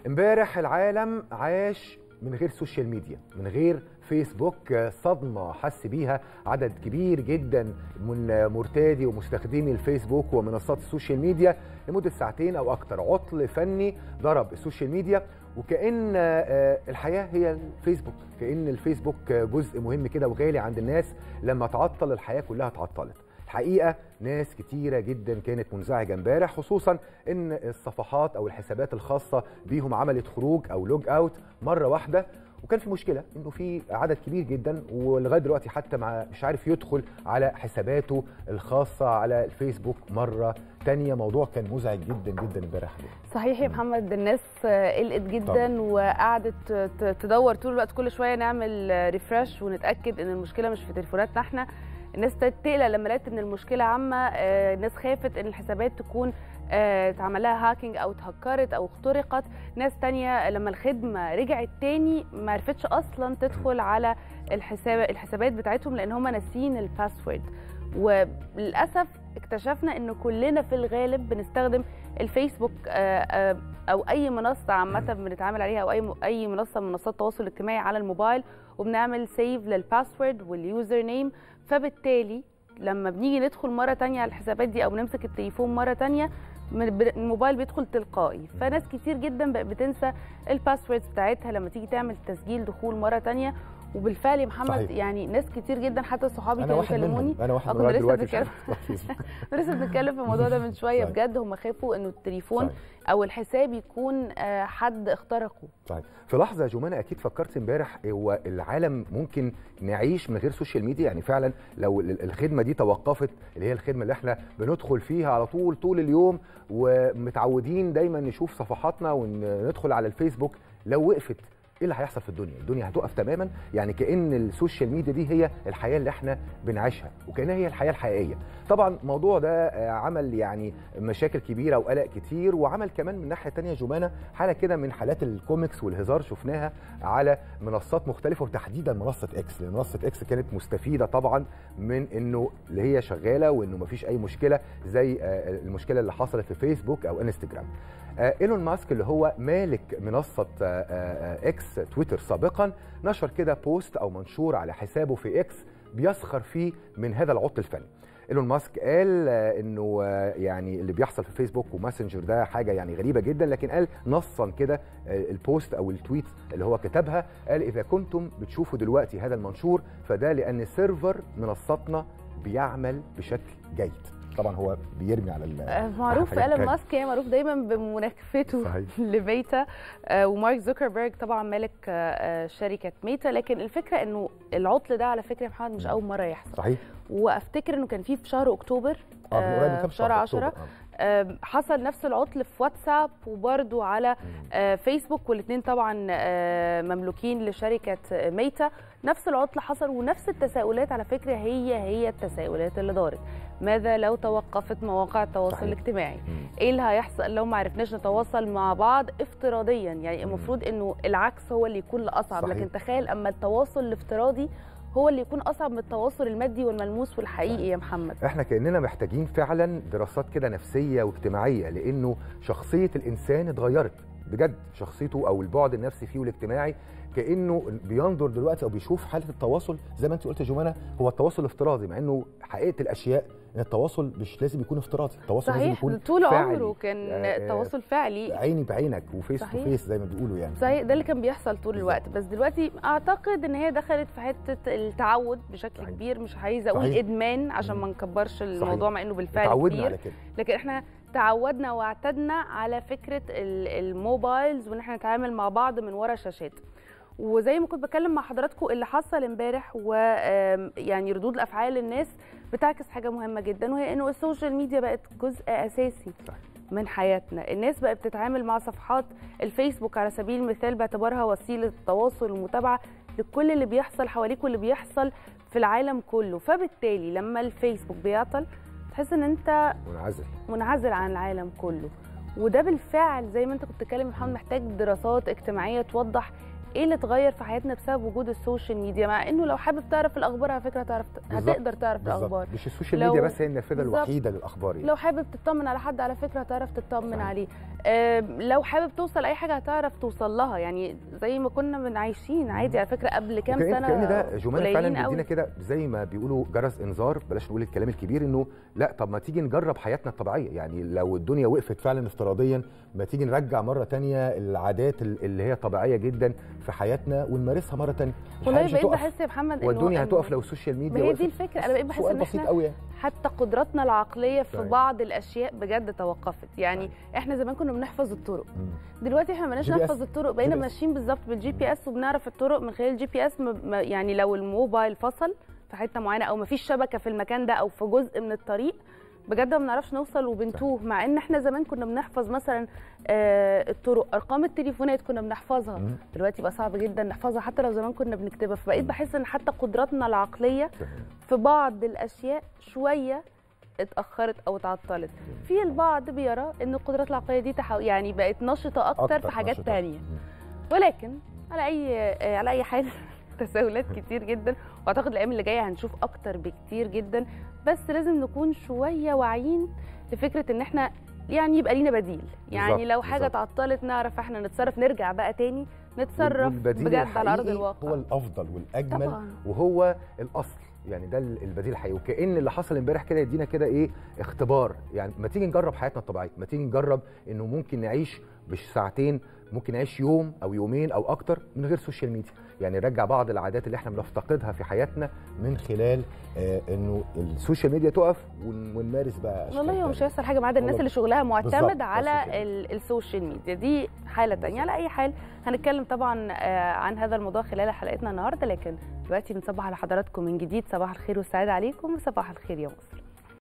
امبارح العالم عاش من غير سوشيال ميديا من غير فيسبوك صدمة حس بيها عدد كبير جدا من مرتادي ومستخدمي الفيسبوك ومنصات السوشيال ميديا لمدة ساعتين أو أكتر عطل فني ضرب السوشيال ميديا وكأن الحياة هي الفيسبوك كأن الفيسبوك جزء مهم كده وغالي عند الناس لما تعطل الحياة كلها تعطلت الحقيقه ناس كتيره جدا كانت منزعجه امبارح خصوصا ان الصفحات او الحسابات الخاصه بيهم عملت خروج او لوج اوت مره واحده وكان في مشكله انه في عدد كبير جدا ولغايه دلوقتي حتى مع مش عارف يدخل على حساباته الخاصه على الفيسبوك مره تانية موضوع كان مزعج جدا جدا امبارح صحيح يا محمد الناس قلقت جدا وقعدت تدور طول الوقت كل شويه نعمل ريفرش ونتاكد ان المشكله مش في تليفوناتنا احنا الناس تقلق لما لقت ان المشكله عامه الناس خافت ان الحسابات تكون اتعمل لها هاكينج او اتهكرت او اخترقت ناس تانية لما الخدمه رجعت تاني ما عرفتش اصلا تدخل على الحساب الحسابات بتاعتهم لان هم ناسيين الباسورد وللاسف اكتشفنا ان كلنا في الغالب بنستخدم الفيسبوك او اي منصه عامه بنتعامل عليها او اي اي منصه من منصات التواصل الاجتماعي على الموبايل وبنعمل سيف للباسورد واليوزر نيم فبالتالي لما بنيجي ندخل مره تانية على الحسابات دي او بنمسك التليفون مره تانية الموبايل بيدخل تلقائي فناس كتير جدا بقت بتنسى الباسوردز بتاعتها لما تيجي تعمل تسجيل دخول مره تانية وبالفعل يا محمد صحيح. يعني ناس كتير جدا حتى صحابي كانوا يكلموني انا واحد من لسه بنتكلم لسه بنتكلم في الموضوع ده من شويه صحيح. بجد هم خافوا انه التليفون صحيح. او الحساب يكون حد اخترقه صحيح في لحظه يا جمانه اكيد فكرت امبارح هو العالم ممكن نعيش من غير سوشيال ميديا يعني فعلا لو الخدمه دي توقفت اللي هي الخدمه اللي احنا بندخل فيها على طول طول اليوم ومتعودين دايما نشوف صفحاتنا وندخل على الفيسبوك لو وقفت ايه اللي هيحصل في الدنيا؟ الدنيا هتقف تماما يعني كان السوشيال ميديا دي هي الحياه اللي احنا بنعيشها وكانها هي الحياه الحقيقيه. طبعا الموضوع ده عمل يعني مشاكل كبيره وقلق كتير وعمل كمان من ناحيه ثانيه جمانه حاله كده من حالات الكوميكس والهزار شفناها على منصات مختلفه وتحديدا منصه اكس لان منصه اكس كانت مستفيده طبعا من انه اللي هي شغاله وانه ما فيش اي مشكله زي المشكله اللي حصلت في فيسبوك او انستجرام. ايلون ماسك اللي هو مالك منصه اكس تويتر سابقا نشر كده بوست او منشور على حسابه في اكس بيسخر فيه من هذا العطل الفني ايلون ماسك قال انه يعني اللي بيحصل في فيسبوك وماسنجر ده حاجه يعني غريبه جدا لكن قال نصا كده البوست او التويت اللي هو كتبها قال اذا كنتم بتشوفوا دلوقتي هذا المنشور فده لان سيرفر منصتنا بيعمل بشكل جيد طبعا هو بيرمي على معروف ايلون ماسك يعني معروف دايما بمناكفته لميتا ومارك زوكربيرج طبعا مالك شركه ميتا لكن الفكره انه العطل ده على فكره يا محمد مش اول مره يحصل صحيح وافتكر انه كان في في شهر اكتوبر اه في شهر 10 حصل نفس العطل في واتساب وبرده على فيسبوك والاثنين طبعا مملوكين لشركه ميتا نفس العطل حصل ونفس التساؤلات على فكره هي هي التساؤلات اللي دارت ماذا لو توقفت مواقع التواصل صحيح. الاجتماعي ايه اللي هيحصل لو ما عرفناش نتواصل مع بعض افتراضيا يعني المفروض انه العكس هو اللي يكون الاصعب صحيح. لكن تخيل اما التواصل الافتراضي هو اللي يكون اصعب من التواصل المادي والملموس والحقيقي يا محمد احنا كاننا محتاجين فعلا دراسات كده نفسيه واجتماعيه لانه شخصيه الانسان اتغيرت بجد شخصيته او البعد النفسي فيه والاجتماعي كانه بينظر دلوقتي او بيشوف حاله التواصل زي ما انت قلت يا جمانه هو التواصل افتراضي مع انه حقيقه الاشياء ان التواصل مش لازم يكون افتراضي التواصل صحيح لازم يكون طول فعلي. عمره كان آه تواصل فعلي عيني بعينك وفيس تو فيس زي ما بيقولوا يعني صحيح ده اللي كان بيحصل طول الوقت بس دلوقتي اعتقد ان هي دخلت في حته التعود بشكل صحيح. كبير مش عايزه اقول صحيح. ادمان عشان ما نكبرش الموضوع مع انه بالفعل تعودنا كبير على كده لكن احنا تعودنا واعتدنا على فكره الموبايلز وان احنا نتعامل مع بعض من ورا شاشات وزي ما كنت بكلم مع حضراتكم اللي حصل امبارح ويعني ردود الافعال الناس بتعكس حاجه مهمه جدا وهي انه السوشيال ميديا بقت جزء اساسي من حياتنا الناس بقت بتتعامل مع صفحات الفيسبوك على سبيل المثال باعتبارها وسيله تواصل ومتابعه لكل اللي بيحصل حواليك واللي بيحصل في العالم كله فبالتالي لما الفيسبوك بيعطل تحس ان انت منعزل منعزل عن العالم كله وده بالفعل زي ما انت كنت بتتكلم محمد محتاج دراسات اجتماعيه توضح ايه اللي اتغير في حياتنا بسبب وجود السوشيال ميديا مع انه لو حابب تعرف الاخبار على فكره تعرف بالظبط. هتقدر تعرف بالظبط. الاخبار مش السوشيال لو- ميديا بس هي النافذه بالظبط. الوحيده للاخبار يعني. لو حابب تطمن على حد على فكره هتعرف تطمن صحيح. عليه آه، لو حابب توصل اي حاجه هتعرف توصل لها يعني زي ما كنا من عايشين عادي على فكره قبل كام وكأن- سنه كأن ده جمانة قليلين فعلا قوي. بيدينا كده زي ما بيقولوا جرس انذار بلاش نقول الكلام الكبير انه لا طب ما تيجي نجرب حياتنا الطبيعيه يعني لو الدنيا وقفت فعلا افتراضيا ما تيجي نرجع مره تانية العادات ال- اللي هي طبيعيه جدا في حياتنا ونمارسها مره تانية الحياة والله مش بقيت هتقف. بحس يا محمد إنه- والدنيا إنه- هتقف لو السوشيال ما ميديا هي وقفت دي الفكره انا بقيت بحس سؤال ان بسيط احنا قوي يعني حتى قدراتنا العقليه في صحيح. بعض الاشياء بجد توقفت يعني احنا زمان كنا بنحفظ الطرق مم. دلوقتي احنا ما بقيناش جي بي إس. نحفظ الطرق بقينا جي بي إس. ماشيين بالظبط بالجي بي اس وبنعرف الطرق من خلال الجي بي اس م- م- يعني لو الموبايل فصل في حته معينه او ما فيش شبكه في المكان ده او في جزء من الطريق بجد ما بنعرفش نوصل وبنتوه مع ان احنا زمان كنا بنحفظ مثلا آه الطرق ارقام التليفونات كنا بنحفظها مم. دلوقتي بقى صعب جدا نحفظها حتى لو زمان كنا بنكتبها فبقيت بحس ان حتى قدراتنا العقليه صحيح. في بعض الاشياء شويه اتاخرت او اتعطلت في البعض بيرى ان القدرات العقليه دي تحو... يعني بقت نشطه اكتر, في حاجات نشاطات. تانية مم. ولكن على اي آه، على اي حال تساؤلات كتير جدا واعتقد الايام اللي جايه هنشوف اكتر بكتير جدا بس لازم نكون شويه واعيين لفكره ان احنا يعني يبقى لينا بديل يعني بالظبط، لو حاجه بالظبط. تعطلت نعرف احنا نتصرف نرجع بقى تاني نتصرف والبديل بجد على ارض الحقيقي الواقع هو الافضل والاجمل طبعا وهو الاصل يعني ده ال- البديل الحقيقي وكأن اللي حصل امبارح كده يدينا كده ايه اختبار يعني ما تيجي نجرب حياتنا الطبيعيه ما تيجي نجرب انه ممكن نعيش مش ساعتين ممكن نعيش يوم او يومين او اكتر من غير سوشيال ميديا يعني نرجع بعض العادات اللي احنا بنفتقدها في حياتنا من خلال آه انه السوشيال ميديا تقف ون- ونمارس بقى أشكال والله هو مش تانية. هيحصل حاجه ما عدا الناس والله اللي شغلها بالظبط، معتمد بس على كده. ال- السوشيال ميديا دي حاله تانية على اي حال هنتكلم طبعا آه، عن هذا الموضوع خلال حلقتنا النهارده لكن دلوقتي بنصبح على حضراتكم من جديد صباح الخير والسعاده عليكم وصباح الخير يا مصر